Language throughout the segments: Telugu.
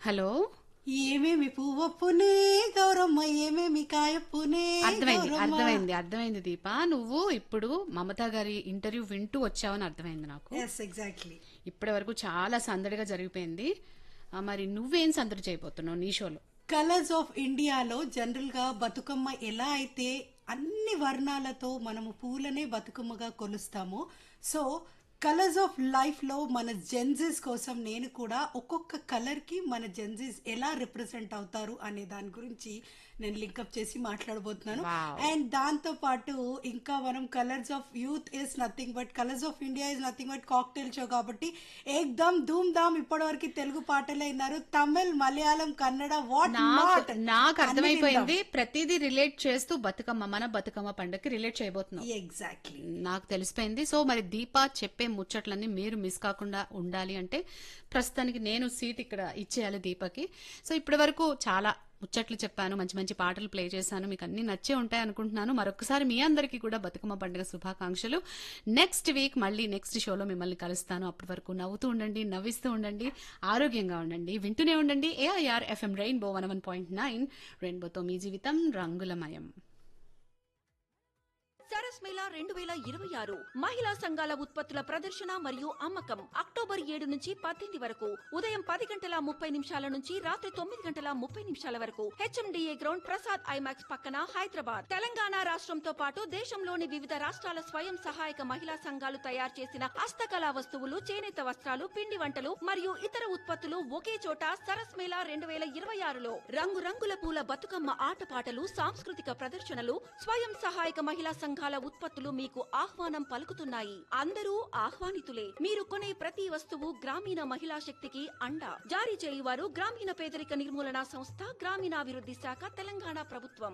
హలో ఏమేమి పువ్వప్పునే గౌరమ్మ ఏమేమి కాయప్పునే అర్థమైంది గౌరమ్మ. అర్థమైంది అర్థమైంది దీప నువ్వు ఇప్పుడు మమతా గారి ఇంటర్వ్యూ వింటూ వచ్చావని అర్థమైంది నాకు ఎస్ ఎగ్జాక్ట్లీ ఇప్పటి వరకు చాలా సందడిగా జరిగిపోయింది ఆ, మరి నువ్వేం సందడి చేయబోతున్నావు నీ షోలో కలర్స్ ఆఫ్ ఇండియాలో జనరల్ గా బతుకమ్మ ఎలా అయితే అన్ని వర్ణాలతో మనము పూలనే బతుకమ్మగా కొలుస్తామో సో కలర్స్ ఆఫ్ లైఫ్ లో మన జెన్జీస్ కోసం నేను కూడా ఒక్కొక్క కలర్ కి మన జెన్జీస్ ఎలా రిప్రజెంట్ అవుతారు అనే దాని గురించి నేను లింకప్ చేసి మాట్లాడబోతున్నాను Wow. అండ్ దాంతో పాటు ఇంకా మనం colours of youth is nothing but colours of India is nothing but cocktail show కాబట్టి ఏకదమ్ ధూమ్ ధామ్ ఇప్పటివరకు తెలుగు పాటలు అయినారు తమిళ్ మలయాళం కన్నడ వాట్ నాకు నాట్ నాకు అర్థమైపోయింది ప్రతిదీ రిలేట్ చేస్తూ బతుకమ్మ మన బతుకమ్మ పండుగకి రిలేట్ చేయబోతున్నావు ఎగ్జాక్ట్లీ నాకు తెలిసిపోయింది సో మరి దీప చెప్పే ముచ్చట్లన్నీ మీరు మిస్ కాకుండా ఉండాలి అంటే ప్రస్తుతానికి నేను సీట్ ఇక్కడ ఇచ్చేయాలి దీపకి సో ఇప్పటి వరకు చాలా ముచ్చట్లు చెప్పాను మంచి మంచి పాటలు ప్లే చేశాను మీకు అన్ని నచ్చే ఉంటాయి అనుకుంటున్నాను మరొకసారి మీ అందరికీ కూడా బతుకమ్మ పండుగ శుభాకాంక్షలు నెక్స్ట్ వీక్ మళ్ళీ నెక్స్ట్ షోలో మిమ్మల్ని కలుస్తాను అప్పటి వరకు నవ్వుతూ ఉండండి నవ్విస్తూ ఉండండి ఆరోగ్యంగా ఉండండి వింటూనే ఉండండి AIR FM rainbow one one point nine రెయిన్బోతో మీ జీవితం రంగులమయం సరస్ మేళా రెండు వేల ఇరవై ఆరు మహిళా సంఘాల ఉత్పత్తుల ప్రదర్శన మరియు అమ్మకం అక్టోబర్ ఏడు నుంచి పద్దెనిమిది వరకు ఉదయం పది గంటల ముప్పై నిమిషాల నుంచి రాత్రి తొమ్మిది గంటల ముప్పై నిమిషాల వరకు హెచ్ఎండిఏ గ్రౌండ్ ప్రసాద్ ఐమాక్స్ పక్కన హైదరాబాద్ తెలంగాణ రాష్ట్రంతో పాటు దేశంలోని వివిధ రాష్ట్రాల స్వయం సహాయక మహిళా సంఘాలు తయారు చేసిన హస్తకళా వస్తువులు చేనేత వస్త్రాలు పిండి వంటలు మరియు ఇతర ఉత్పత్తులు ఒకే చోట సరస్ మేళా రెండు వేల ఇరవై ఆరులో రంగురంగుల పూల బతుకమ్మ ఆటపాటలు సాంస్కృతిక ప్రదర్శనలు స్వయం సహాయక మహిళా సంఘాల ఉత్పత్తులు మీకు ఆహ్వానం పలుకుతున్నాయి అందరూ ఆహ్వానితులే మీరు కొనే ప్రతి వస్తువు గ్రామీణ మహిళా శక్తికి అండ జారీ చేయువారు గ్రామీణ పేదరిక నిర్మూలన సంస్థ గ్రామీణాభివృద్ధి శాఖ తెలంగాణ ప్రభుత్వం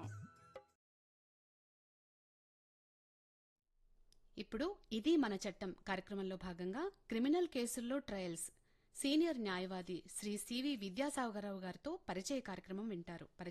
ఇప్పుడు ఇది మన చట్టం కార్యక్రమంలో భాగంగా క్రిమినల్ కేసుల్లో ట్రయల్స్ సీనియర్ న్యాయవాది శ్రీ సివి విద్యాసాగరరావు గారితో పరిచయ కార్యక్రమం వింటారు